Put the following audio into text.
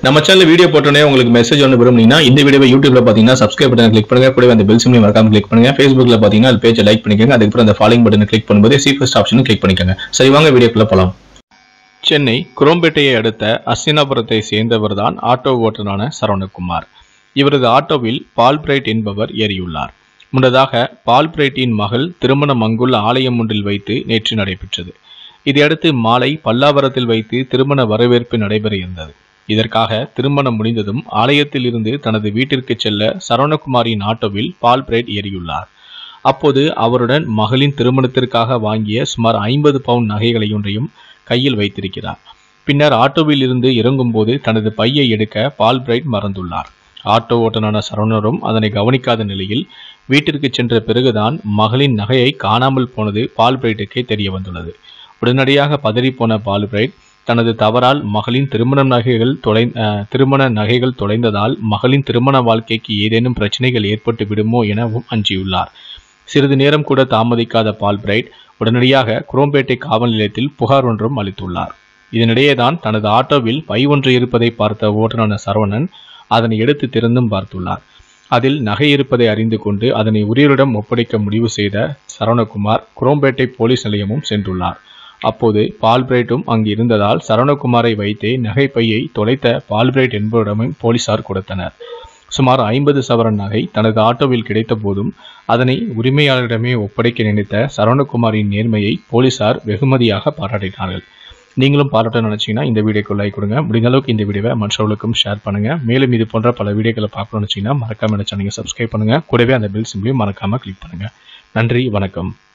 நம்ம channel video போட்டோன்னே உங்களுக்கு மெசேஜ் ஒன்று விரும்புனீங்கன்னா இந்த வீடியோவை யூடியூப்ல பார்த்தீங்கன்னா சப்ஸ்கிரைப் பட்டன் கிளிக் பண்ணுங்க கூடவே அந்த பெல் சிம்லையும் மறக்காம கிளிக் பண்ணுங்க ஃபேஸ்புக்ல பார்த்தீங்கன்னா அது பேஜை லைக் பண்ணிக்கோங்க அதுக்கப்புறம் அந்த ஃபாலோயிங் பட்டனை கிளிக் பண்ணும்போது சி ஃபர்ஸ்ட் ஆப்ஷனும் கிளிக் பண்ணிக்கோங்க சரி வாங்க வீடியோக்குள்ள போலாம் சென்னை குரோம்பேட்டையை அடுத்த அஸ்தினாபுரத்தை சேர்ந்தவர் தான் ஆட்டோ ஓட்டுநரான சரவணகுமார் இவரது ஆட்டோவில் பால் பிரைட் என்பவர் ஏறியுள்ளார் முன்னதாக பால் பிரைட்டின் மகள் திருமணம் அங்குள்ள ஆலயம் ஒன்றில் வைத்து நேற்று நடைபெற்றது இதையடுத்து மாலை பல்லாவரத்தில் வைத்து திருமண வரவேற்பு நடைபெற இருந்தது இதற்காக திருமணம் முடிந்ததும் ஆலயத்தில் இருந்து தனது வீட்டிற்கு செல்ல சரவணகுமாரின் ஆட்டோவில் பால் பிரைட் ஏறியுள்ளார் அப்போது அவருடன் மகளின் திருமணத்திற்காக வாங்கிய சுமார் ஐம்பது பவுண்ட் நகைகளையொன்றையும் கையில் வைத்திருக்கிறார் பின்னர் ஆட்டோவில் இருந்து இறங்கும்போது தனது பையை எடுக்க பால் பிரைட் மறந்துள்ளார் ஆட்டோ ஓட்டுநரான சரவணரும் அதனை கவனிக்காத நிலையில் வீட்டிற்கு சென்ற பிறகுதான் மகளின் நகையை காணாமல் போனது பால் பிரைட்டுக்கே தெரிய வந்துள்ளது உடனடியாக பதறிப்போன பால் பிரைட் தனது தவறால் மகளின் திருமண நகைகள் தொலை அஹ், திருமண நகைகள் தொலைந்ததால் மகளின் திருமண வாழ்க்கைக்கு ஏதேனும் பிரச்சனைகள் ஏற்பட்டு விடுமோ எனவும் அஞ்சியுள்ளார் சிறிது நேரம் கூட தாமதிக்காத பால் பிரைட் உடனடியாக குரோம்பேட்டை காவல் நிலையத்தில் புகார் ஒன்றும் அளித்துள்ளார் இதனிடையே தான் தனது ஆட்டோவில் பை ஒன்று இருப்பதை பார்த்த ஓட்டுநரான சரவணன் அதனை எடுத்து திறந்தும் பார்த்துள்ளார் அதில் நகை இருப்பதை அறிந்து கொண்டு அதனை உரியரிடம் ஒப்படைக்க முடிவு செய்த சரவணகுமார் குரோம்பேட்டை போலீஸ் நிலையமும் சென்றுள்ளார் அப்போது பால்பிரைட்டும் அங்கு இருந்ததால் சரவணகுமாரை வைத்தே நகை பையை தொலைத்த பால்பிரைட் என்பவரிடமும் போலீசார் கொடுத்தனர் சுமார் ஐம்பது சவரன் நகை தனது ஆட்டோவில் கிடைத்த போதும் அதனை உரிமையாளரிடமே ஒப்படைக்க நினைத்த சரவணகுமாரின் நேர்மையை போலீசார் வெகுமதியாக பாராட்டினார்கள் நீங்களும் பாராட்ட நினைச்சீங்கன்னா இந்த வீடியோக்கு லைக் கொடுங்க முடிந்த அளவுக்கு இந்த வீடியோவை மற்றவர்களுக்கும் ஷேர் பண்ணுங்க மேலும் இது போன்ற பல வீடியோக்களை பார்க்கணும்னு நினைச்சீங்கன்னா மறக்காம நினைச்சா நீங்க சப்ஸ்கிரைப் பண்ணுங்க கூடவே அந்த பெல் சிம்பிளையும் மறக்காம கிளிக் பண்ணுங்க நன்றி வணக்கம்